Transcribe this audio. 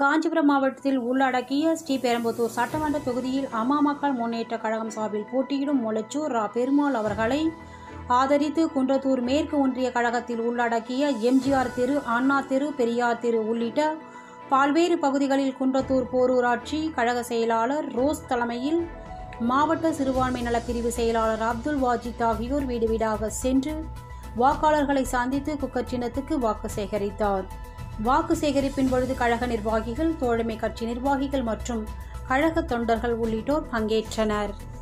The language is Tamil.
காஞ்சிபுரம் மாவட்டத்தில் உள்ளடக்கிய ஸ்ரீபெரும்புத்தூர் சட்டமன்ற தொகுதியில் அம்மா மக்கள் முன்னேற்ற கழகம் சார்பில் போட்டியிடும் மொளச்சூர் ரா பெருமாள் அவர்களை ஆதரித்து குன்றத்தூர் மேற்கு ஒன்றிய கழகத்தில் உள்ளடக்கிய எம்ஜிஆர் தெரு அண்ணா தெரு பெரியார் தெரு உள்ளிட்ட பல்வேறு பகுதிகளில் குன்றத்தூர் போரூராட்சி கழக செயலாளர் ரோஸ் தலைமையில் மாவட்ட சிறுபான்மை நலப்பிரிவு செயலாளர் அப்துல் வாஜித் ஆகியோர் வீடு வீடாக சென்று வாக்காளர்களை சந்தித்து குக்கர் சின்னத்துக்கு வாக்கு சேகரித்தார் வாக்கு சேகரிப்பின் பொழுது கழக நிர்வாகிகள் தோழமை கட்சி நிர்வாகிகள் மற்றும் கழக தொண்டர்கள் உள்ளிட்டோர் பங்கேற்றனர்